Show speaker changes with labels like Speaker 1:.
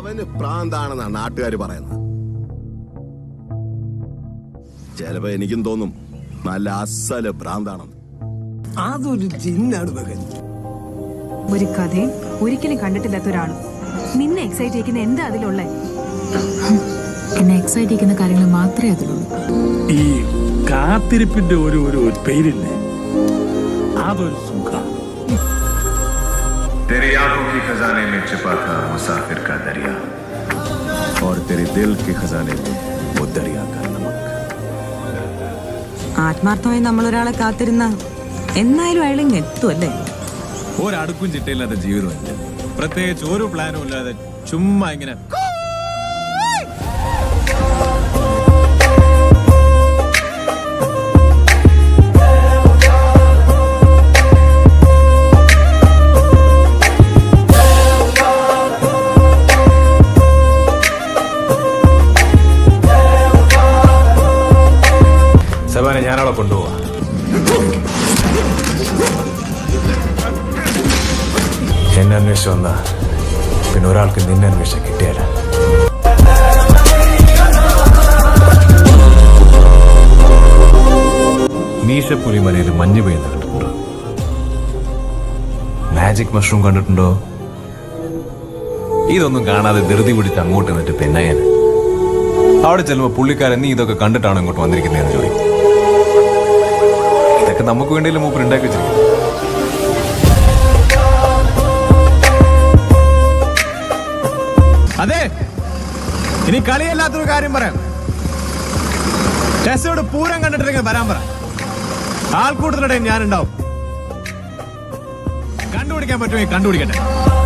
Speaker 1: അവന് പ്രാന്താണെന്നാണ് നാട്ടുകാർ പറയുന്നത് ചിലപ്പോ എനിക്കും തോന്നും നല്ല അസല് ഭ്രാന്താണെന്ന്
Speaker 2: അതൊരു ജിന്നാണ് മകൻ
Speaker 3: ഒരു കഥയും ഒരിക്കലും കണ്ടിട്ടില്ലാത്ത ഒരാളും നിന്നെ എക്സൈറ്റ് ചെയ്യിക്കുന്ന എന്താ അതിലുള്ളേ
Speaker 4: എന്നെ എക്സൈറ്റ് ചെയ്യുന്ന കാര്യങ്ങൾ മാത്രമേ അതിലുള്ളൂ
Speaker 5: ഈ കാത്തിരിപ്പിന്റെ ഒരു ഒരു ഒരു പേരില്ലേ അതൊരു സുഖം
Speaker 6: तेरी आंखों की खजाने में छिपा था मुसाफिर का दरिया
Speaker 1: और तेरे दिल के खजाने में वो दरिया का नमक
Speaker 7: ആത്മാർത്ഥമായി നമ്മൾ ഒരാളെ കാത്തിരുന്ന എന്നായാലും അയാൾ ഇങ്ങ് എത്തും അല്ലേ
Speaker 8: ഒരടുക്കും ചിട്ടയില്ലാത്ത ജീവിതമല്ല പ്രത്യേകിച്ച് ഒരു പ്ലാനും ഇല്ലാതെ ചുമ്മാ ഇങ്ങനെ
Speaker 6: സബാനെ ഞാനവിടെ കൊണ്ടുപോവാ എന്നെ അന്വേഷിച്ച് വന്ന പിന്നെ ഒരാൾക്ക് നിന്നെ അന്വേഷിച്ച കിട്ടിയാല മീശപ്പുലി മലയിൽ മഞ്ഞ് പെയ്യുന്ന കണ്ടിട്ടുണ്ടോ മാജിക് മഷ്റൂം കണ്ടിട്ടുണ്ടോ ഇതൊന്നും കാണാതെ ധൃതി പിടിച്ച് അങ്ങോട്ട് നിന്നിട്ട് പെണ്ണയൻ അവിടെ ചെല്ലുമ്പോ പുള്ളിക്കാരൻ നീ ഇതൊക്കെ കണ്ടിട്ടാണോ ഇങ്ങോട്ട് വന്നിരിക്കുന്നതെന്ന് ചോദിക്കും ഇതൊക്കെ നമുക്ക് വേണ്ടിയല്ലേ മൂപ്പർ ഉണ്ടാക്കി വെച്ചിരിക്കും
Speaker 8: അതെ ഇനി കളിയല്ലാത്തൊരു കാര്യം പറയാം ടെസ്റ്റോട് പൂരം കണ്ടിട്ടില്ലെങ്കിൽ വരാൻ പറ ആൾക്കൂട്ടത്തിനിടെ ഞാനുണ്ടാവും കണ്ടുപിടിക്കാൻ പറ്റുമെങ്കിൽ കണ്ടുപിടിക്കട്ടെ